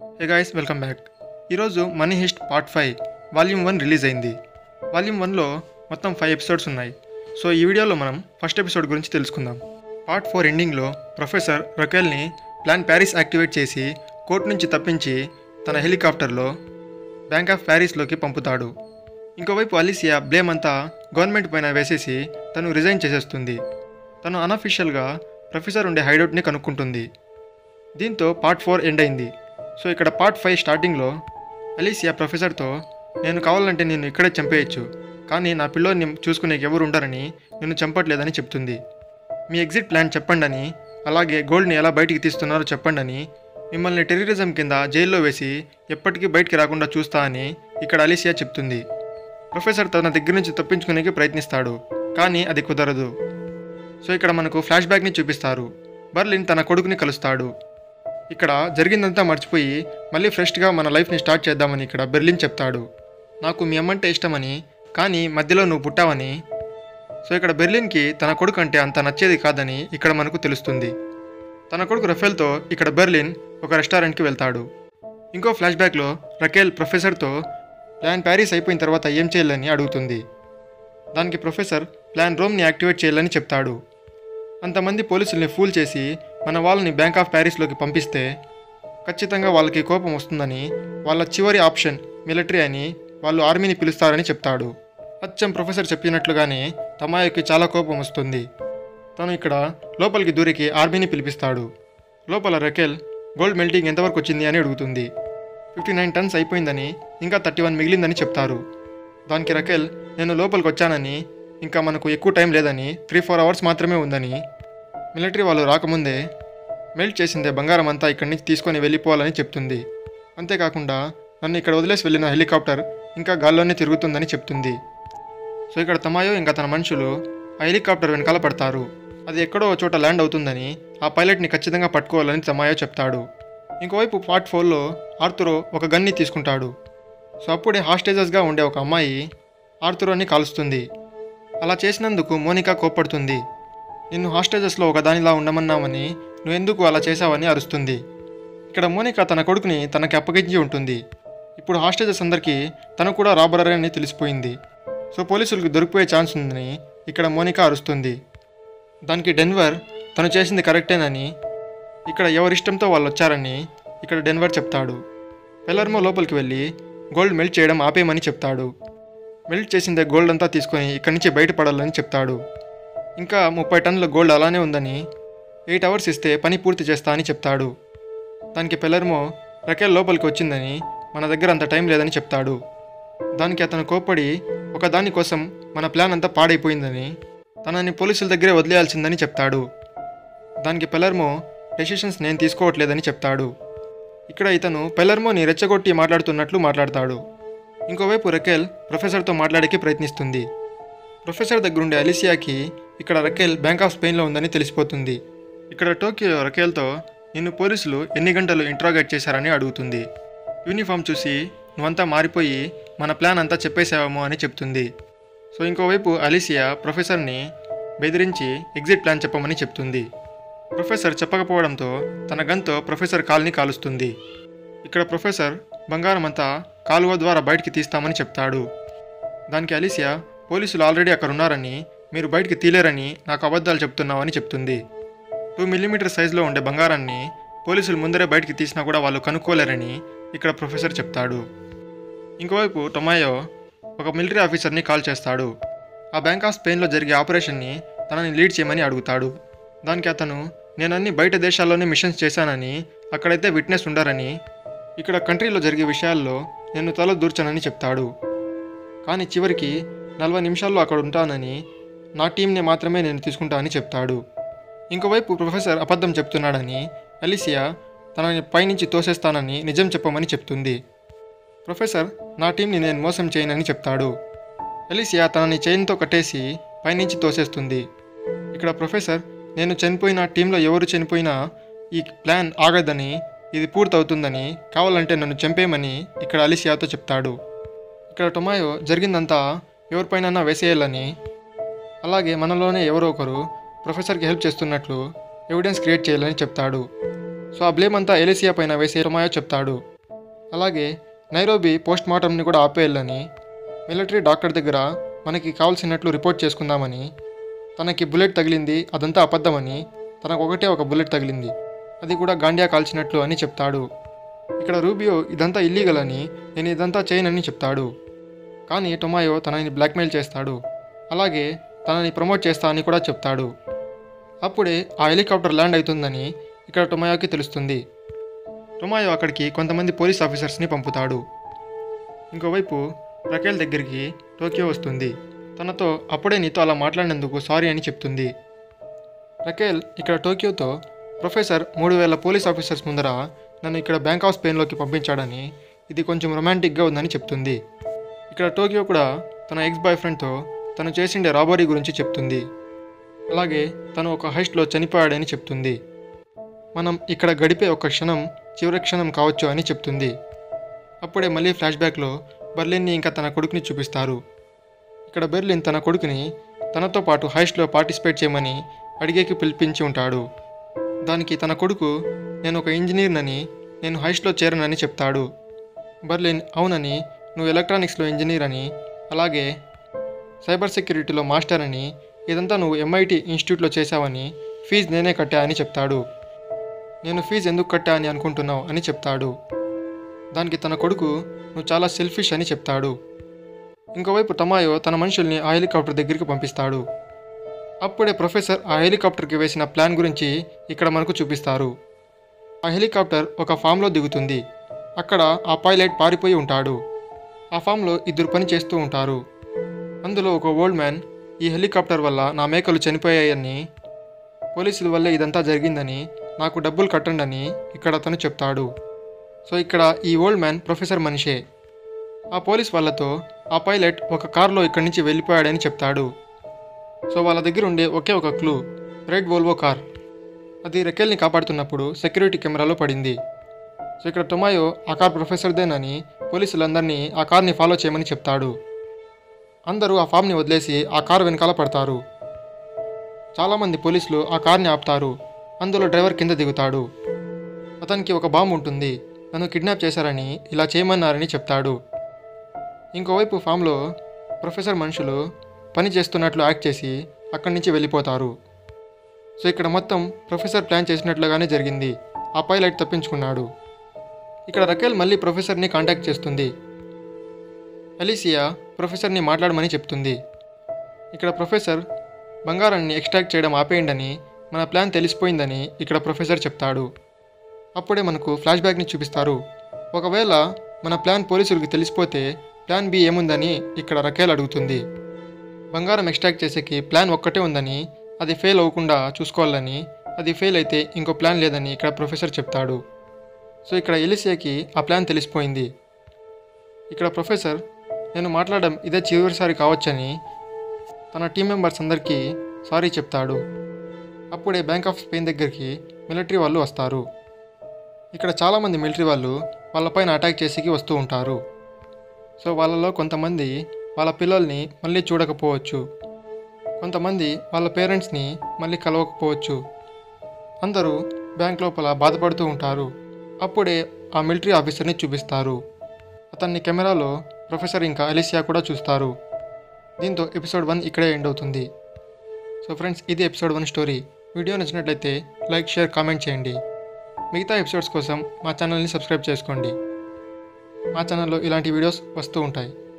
హే guys welcome back ఈరోజు money heist part five volume one release అయింది volume వన్లో మొత్తం ఫైవ్ ఎపిసోడ్స్ ఉన్నాయి సో ఈ వీడియోలో మనం ఫస్ట్ ఎపిసోడ్ గురించి తెలుసుకుందాం పార్ట్ ఫోర్ ఎండింగ్లో ప్రొఫెసర్ రొకెల్ని ప్లాన్ ప్యారిస్ యాక్టివేట్ చేసి కోర్టు నుంచి తప్పించి తన హెలికాప్టర్లో బ్యాంక్ ఆఫ్ ప్యారిస్లోకి పంపుతాడు ఇంకోవైపు అలిసియా బ్లేమ్ అంతా గవర్నమెంట్ పైన వేసేసి తను రిజైన్ చేసేస్తుంది తను అనఫిషియల్గా ప్రొఫెసర్ ఉండే హైడౌట్ని కనుక్కుంటుంది దీంతో పార్ట్ ఫోర్ ఎండ్ అయింది సో ఇక్కడ పార్ట్ ఫైవ్ స్టార్టింగ్లో అలీసియా ప్రొఫెసర్తో నేను కావాలంటే నేను ఇక్కడే చంపేయచ్చు కానీ నా పిల్లోని చూసుకునేకి ఎవరు ఉండరని నేను చంపట్లేదని చెప్తుంది మీ ఎగ్జిట్ ప్లాన్ చెప్పండి అని అలాగే గోల్డ్ని ఎలా బయటికి తీస్తున్నారో చెప్పండి అని మిమ్మల్ని టెర్రరిజం కింద జైల్లో వేసి ఎప్పటికీ బయటికి రాకుండా చూస్తా అని ఇక్కడ అలీసియా చెప్తుంది ప్రొఫెసర్ తన దగ్గర నుంచి తప్పించుకునేకి ప్రయత్నిస్తాడు కానీ అది కుదరదు సో ఇక్కడ మనకు ఫ్లాష్ బ్యాక్ని చూపిస్తారు బర్లిన్ తన కొడుకుని కలుస్తాడు ఇక్కడ జరిగిందంతా మర్చిపోయి మళ్ళీ ఫ్రెష్గా మన లైఫ్ని స్టార్ట్ చేద్దామని ఇక్కడ బెర్లిన్ చెప్తాడు నాకు మీ అమ్మంటే ఇష్టమని కానీ మధ్యలో నువ్వు పుట్టావని సో ఇక్కడ బెర్లిన్కి తన కొడుకు అంటే అంత నచ్చేది కాదని ఇక్కడ మనకు తెలుస్తుంది తన కొడుకు రఫేల్తో ఇక్కడ బెర్లిన్ ఒక రెస్టారెంట్కి వెళ్తాడు ఇంకో ఫ్లాష్ బ్యాక్లో రకేల్ ప్రొఫెసర్తో ప్లాన్ ప్యారిస్ అయిపోయిన తర్వాత ఏం చేయాలని అడుగుతుంది దానికి ప్రొఫెసర్ ప్లాన్ రోమ్ని యాక్టివేట్ చేయాలని చెప్తాడు అంతమంది పోలీసుల్ని ఫూల్ చేసి మన వాళ్ళని బ్యాంక్ ఆఫ్ ప్యారిస్లోకి పంపిస్తే ఖచ్చితంగా వాళ్ళకి కోపం వస్తుందని వాళ్ళ చివరి ఆప్షన్ మిలిటరీ అని వాళ్ళు ఆర్మీని పిలుస్తారని చెప్తాడు అచ్చం ప్రొఫెసర్ చెప్పినట్లుగానే తమాయోకి చాలా కోపం వస్తుంది తను ఇక్కడ లోపలికి దూరికి ఆర్మీని పిలిపిస్తాడు లోపల రకెల్ గోల్డ్ మెల్టింగ్ ఎంతవరకు వచ్చింది అని అడుగుతుంది ఫిఫ్టీ నైన్ టన్స్ అయిపోయిందని ఇంకా థర్టీ వన్ మిగిలిందని చెప్తారు దానికి రకెల్ నేను లోపలికి వచ్చానని ఇంకా మనకు ఎక్కువ టైం లేదని త్రీ ఫోర్ అవర్స్ మాత్రమే ఉందని మిలిటరీ వాళ్ళు రాకముందే మెల్ట్ చేసిందే బంగారం అంతా ఇక్కడి నుంచి తీసుకొని వెళ్ళిపోవాలని చెప్తుంది అంతేకాకుండా నన్ను ఇక్కడ వదిలేసి వెళ్ళిన హెలికాప్టర్ ఇంకా గాల్లోనే తిరుగుతుందని చెప్తుంది సో ఇక్కడ తమాయో ఇంకా తన మనుషులు ఆ హెలికాప్టర్ వెనకాల పడతారు అది ఎక్కడో ఓ చోట ల్యాండ్ అవుతుందని ఆ పైలట్ని ఖచ్చితంగా పట్టుకోవాలని తమాయో చెప్తాడు ఇంకోవైపు పార్ట్ ఫోర్లో ఆర్తురో ఒక గన్ని తీసుకుంటాడు సో అప్పుడే హాస్టేజెస్గా ఉండే ఒక అమ్మాయి ఆర్తురోని కాలుస్తుంది అలా చేసినందుకు మోనికా కోప్పడుతుంది నిన్ను హాస్టేజెస్లో ఒక దానిలా ఉండమన్నామని నువ్వెందుకు అలా చేశావని అరుస్తుంది ఇక్కడ మోనికా తన కొడుకుని తనకి అప్పగించి ఉంటుంది ఇప్పుడు హాస్టేజెస్ అందరికీ తను కూడా రాబరని తెలిసిపోయింది సో పోలీసులకు దొరికిపోయే ఛాన్స్ ఉందని ఇక్కడ మోనికా అరుస్తుంది దానికి డెన్వర్ తను చేసింది కరెక్టేనని ఇక్కడ ఎవరిష్టంతో వాళ్ళు వచ్చారని ఇక్కడ డెన్వర్ చెప్తాడు పెల్లర్మో లోపలికి వెళ్ళి గోల్డ్ మెల్ట్ చేయడం ఆపేయమని చెప్తాడు మెల్ట్ చేసిందే గోల్డ్ అంతా తీసుకొని ఇక్కడి నుంచి బయటపడాలని చెప్తాడు ఇంకా ముప్పై టన్నుల గోల్డ్ అలానే ఉందని ఎయిట్ అవర్స్ ఇస్తే పని పూర్తి చేస్తా అని చెప్తాడు దానికి పెల్లర్మో రకేల్ లోపలికి వచ్చిందని మన దగ్గర అంత టైం లేదని చెప్తాడు దానికి అతను కోప్పడి ఒక దానికోసం మన ప్లాన్ అంతా పాడైపోయిందని తనని పోలీసుల దగ్గరే వదిలేయాల్సిందని చెప్తాడు దానికి పెల్లర్మో డెసిషన్స్ నేను తీసుకోవట్లేదని చెప్తాడు ఇక్కడ ఇతను పెల్లర్మోని రెచ్చగొట్టి మాట్లాడుతున్నట్లు మాట్లాడతాడు ఇంకోవైపు రకేల్ ప్రొఫెసర్తో మాట్లాడేకి ప్రయత్నిస్తుంది ప్రొఫెసర్ దగ్గరుండే అలిసియాకి ఇక్కడ రకేల్ బ్యాంక్ ఆఫ్ స్పెయిన్లో ఉందని తెలిసిపోతుంది ఇక్కడ టోక్యో రకేల్తో నిన్ను పోలీసులు ఎన్ని గంటలు ఇంట్రాగేట్ చేశారని అడుగుతుంది యూనిఫామ్ చూసి నువ్వంతా మారిపోయి మన ప్లాన్ అంతా చెప్పేసావేమో అని చెప్తుంది సో ఇంకోవైపు అలిసియా ప్రొఫెసర్ని బెదిరించి ఎగ్జిట్ ప్లాన్ చెప్పమని చెప్తుంది ప్రొఫెసర్ చెప్పకపోవడంతో తన గన్తో ప్రొఫెసర్ కాల్ని కాలుస్తుంది ఇక్కడ ప్రొఫెసర్ బంగారం అంతా కాలువ ద్వారా బయటికి తీస్తామని చెప్తాడు దానికి అలిసియా పోలీసులు ఆల్రెడీ అక్కడ ఉన్నారని మీరు బయటికి తీలేరని నాకు అబద్ధాలు చెప్తున్నావని చెప్తుంది టూ మిల్లీమీటర్ సైజులో ఉండే బంగారాన్ని పోలీసులు ముందరే బయటికి తీసినా కూడా వాళ్ళు కనుక్కోలేరని ఇక్కడ ప్రొఫెసర్ చెప్తాడు ఇంకోవైపు టొమాయో ఒక మిలిటరీ ఆఫీసర్ని కాల్ చేస్తాడు ఆ బ్యాంక్ ఆఫ్ స్పెయిన్లో జరిగే ఆపరేషన్ని తనని లీడ్ చేయమని అడుగుతాడు దానికి అతను నేను అన్ని బయట దేశాల్లోనే మిషన్స్ చేశానని అక్కడైతే విట్నెస్ ఉండరని ఇక్కడ కంట్రీలో జరిగే విషయాల్లో నేను తల దూర్చనని చెప్తాడు కానీ చివరికి నలభై నిమిషాల్లో అక్కడ ఉంటానని నా టీంని మాత్రమే నేను తీసుకుంటానని చెప్తాడు ఇంకోవైపు ప్రొఫెసర్ అబద్ధం చెప్తున్నాడని అలిసియా తనని పైనుంచి తోసేస్తానని నిజం చెప్పమని చెప్తుంది ప్రొఫెసర్ నా టీంని నేను మోసం చేయనని చెప్తాడు ఎలిసియా తనని చైన్తో కట్టేసి పైనుంచి తోసేస్తుంది ఇక్కడ ప్రొఫెసర్ నేను చనిపోయిన టీంలో ఎవరు చనిపోయినా ఈ ప్లాన్ ఆగదని ఇది పూర్తవుతుందని కావాలంటే నన్ను చంపేయమని ఇక్కడ అలిసియాతో చెప్తాడు ఇక్కడ టొమాయో జరిగిందంతా ఎవరిపైనన్నా వేసేయాలని అలాగే మనలోనే ఎవరో ఒకరు ప్రొఫెసర్కి హెల్ప్ చేస్తున్నట్లు ఎవిడెన్స్ క్రియేట్ చేయాలని చెప్తాడు సో ఆ బ్లేమ్ అంతా ఎలిసియా పైన వేసే టొమాయో చెప్తాడు అలాగే నైరోబీ పోస్ట్ మార్టంని కూడా ఆపేయాలని మిలిటరీ డాక్టర్ దగ్గర మనకి కావాల్సినట్లు రిపోర్ట్ చేసుకుందామని తనకి బుల్లెట్ తగిలింది అదంతా అబద్ధమని తనకు ఒకటే ఒక బుల్లెట్ తగిలింది అది కూడా గాండియా కాల్చినట్లు అని చెప్తాడు ఇక్కడ రూబియో ఇదంతా ఇల్లీగల్ అని నేను ఇదంతా చేయనని చెప్తాడు కానీ టొమాయో తనని బ్లాక్మెయిల్ చేస్తాడు అలాగే తనని ప్రమోట్ చేస్తా అని కూడా చెప్తాడు అప్పుడే ఆ హెలికాప్టర్ ల్యాండ్ అవుతుందని ఇక్కడ టొమాయోకి తెలుస్తుంది టొమాయో అక్కడికి కొంతమంది పోలీస్ ఆఫీసర్స్ని పంపుతాడు ఇంకోవైపు రకేల్ దగ్గరికి టోక్యో వస్తుంది తనతో అప్పుడే నీతో అలా మాట్లాడినందుకు సారీ అని చెప్తుంది రకేల్ ఇక్కడ టోక్యోతో ప్రొఫెసర్ మూడు వేల పోలీస్ ఆఫీసర్స్ ముందర నన్ను ఇక్కడ బ్యాంక్ ఆఫ్ స్పెయిన్లోకి పంపించాడని ఇది కొంచెం రొమాంటిక్గా ఉందని చెప్తుంది ఇక్కడ టోక్యో కూడా తన ఎక్స్ బాయ్ ఫ్రెండ్తో తను చేసిండే రాబరీ గురించి చెప్తుంది అలాగే తను ఒక హైస్ట్లో చనిపోయాడని చెప్తుంది మనం ఇక్కడ గడిపే ఒక క్షణం చివరి క్షణం కావచ్చు అని చెప్తుంది అప్పుడే మళ్ళీ ఫ్లాష్ బ్యాక్లో బర్లిన్ని ఇంకా తన కొడుకుని చూపిస్తారు ఇక్కడ బెర్లిన్ తన కొడుకుని తనతో పాటు హైస్ట్లో పార్టిసిపేట్ చేయమని అడిగేకి పిలిపించి ఉంటాడు దానికి తన కొడుకు నేను ఒక ఇంజనీర్నని నేను హైస్ట్లో చేరనని చెప్తాడు బర్లిన్ అవునని నువ్వు ఎలక్ట్రానిక్స్లో ఇంజనీర్ అని అలాగే సైబర్ సెక్యూరిటీలో మాస్టర్ అని ఇదంతా నువ్వు ఎంఐటి ఇన్స్టిట్యూట్లో చేశావని ఫీజు నేనే కట్టా అని చెప్తాడు నేను ఫీజు ఎందుకు కట్టా అని అనుకుంటున్నావు అని చెప్తాడు దానికి తన కొడుకు నువ్వు చాలా సెల్ఫిష్ అని చెప్తాడు ఇంకోవైపు టమాయో తన మనుషుల్ని ఆ హెలికాప్టర్ దగ్గరికి పంపిస్తాడు అప్పుడే ప్రొఫెసర్ ఆ హెలికాప్టర్కి వేసిన ప్లాన్ గురించి ఇక్కడ మనకు చూపిస్తారు ఆ హెలికాప్టర్ ఒక ఫామ్లో దిగుతుంది అక్కడ ఆ పైలట్ పారిపోయి ఉంటాడు ఆ ఫామ్లో ఇద్దరు పని చేస్తూ ఉంటారు అందులో ఒక ఓల్డ్ మ్యాన్ ఈ హెలికాప్టర్ వల్ల నా మేకలు చనిపోయాయని పోలీసుల వల్లే ఇదంతా జరిగిందని నాకు డబ్బులు కట్టండి అని ఇక్కడ అతను చెప్తాడు సో ఇక్కడ ఈ ఓల్డ్ మ్యాన్ ప్రొఫెసర్ మనిషే ఆ పోలీస్ వాళ్ళతో ఆ పైలట్ ఒక కారులో ఇక్కడి నుంచి వెళ్ళిపోయాడని చెప్తాడు సో వాళ్ళ దగ్గర ఉండే ఒకే ఒక క్లూ రెడ్ వోల్వో కార్ అది రెక్కెల్ని కాపాడుతున్నప్పుడు సెక్యూరిటీ కెమెరాలో పడింది సో ఇక్కడ టొమాయో ఆ కార్ ప్రొఫెసర్దేనని పోలీసులందరినీ ఆ కార్ని ఫాలో చేయమని చెప్తాడు అందరూ ఆ ఫామ్ని వదిలేసి ఆ కారు వెనకాల పడతారు చాలామంది పోలీసులు ఆ కార్ని ఆపుతారు అందులో డ్రైవర్ కింద దిగుతాడు అతనికి ఒక బాంబు ఉంటుంది నన్ను కిడ్నాప్ చేశారని ఇలా చేయమన్నారని చెప్తాడు ఇంకోవైపు ఫామ్లో ప్రొఫెసర్ మనుషులు పని చేస్తున్నట్లు యాక్ట్ చేసి అక్కడి నుంచి వెళ్ళిపోతారు సో ఇక్కడ మొత్తం ప్రొఫెసర్ ప్లాన్ చేసినట్లుగానే జరిగింది ఆ పైలట్ తప్పించుకున్నాడు ఇక్కడ రకేల్ మళ్ళీ ప్రొఫెసర్ని కాంటాక్ట్ చేస్తుంది అలీసియా ప్రొఫెసర్ని మాట్లాడమని చెప్తుంది ఇక్కడ ప్రొఫెసర్ బంగారాన్ని ఎక్స్ట్రాక్ట్ చేయడం ఆపేయండని మన ప్లాన్ తెలిసిపోయిందని ఇక్కడ ప్రొఫెసర్ చెప్తాడు అప్పుడే మనకు ఫ్లాష్ బ్యాక్ని చూపిస్తారు ఒకవేళ మన ప్లాన్ పోలీసులకు తెలిసిపోతే ప్లాన్ బి ఏముందని ఇక్కడ రకేల్ అడుగుతుంది బంగారం ఎక్స్ట్రాక్ట్ చేసేకి ప్లాన్ ఒక్కటే ఉందని అది ఫెయిల్ అవ్వకుండా చూసుకోవాలని అది ఫెయిల్ అయితే ఇంకో ప్లాన్ లేదని ఇక్కడ ప్రొఫెసర్ చెప్తాడు సో ఇక్కడ ఎలిసియాకి ఆ ప్లాన్ తెలిసిపోయింది ఇక్కడ ప్రొఫెసర్ నేను మాట్లాడడం ఇదే చివరిసారి కావచ్చని తన టీం మెంబర్స్ అందరికీ సారీ చెప్తాడు అప్పుడే బ్యాంక్ ఆఫ్ స్పెయిన్ దగ్గరికి మిలిటరీ వాళ్ళు వస్తారు ఇక్కడ చాలామంది మిలిటరీ వాళ్ళు వాళ్ళపైన అటాక్ చేసేకి వస్తూ ఉంటారు సో వాళ్ళలో కొంతమంది వాళ్ళ పిల్లల్ని మళ్ళీ చూడకపోవచ్చు కొంతమంది వాళ్ళ పేరెంట్స్ని మళ్ళీ కలవకపోవచ్చు అందరూ బ్యాంక్ లోపల బాధపడుతూ ఉంటారు అప్పుడే ఆ మిలిటరీ ఆఫీసర్ని చూపిస్తారు అతన్ని కెమెరాలో ప్రొఫెసర్ ఇంకా అలిసియా కూడా చూస్తారు దీంతో ఎపిసోడ్ వన్ ఇక్కడే ఎండ్ అవుతుంది సో ఫ్రెండ్స్ ఇది ఎపిసోడ్ వన్ స్టోరీ వీడియో నచ్చినట్లయితే లైక్ షేర్ కామెంట్ చేయండి మిగతా ఎపిసోడ్స్ కోసం మా ఛానల్ని సబ్స్క్రైబ్ చేసుకోండి మా ఛానల్లో ఇలాంటి వీడియోస్ వస్తూ ఉంటాయి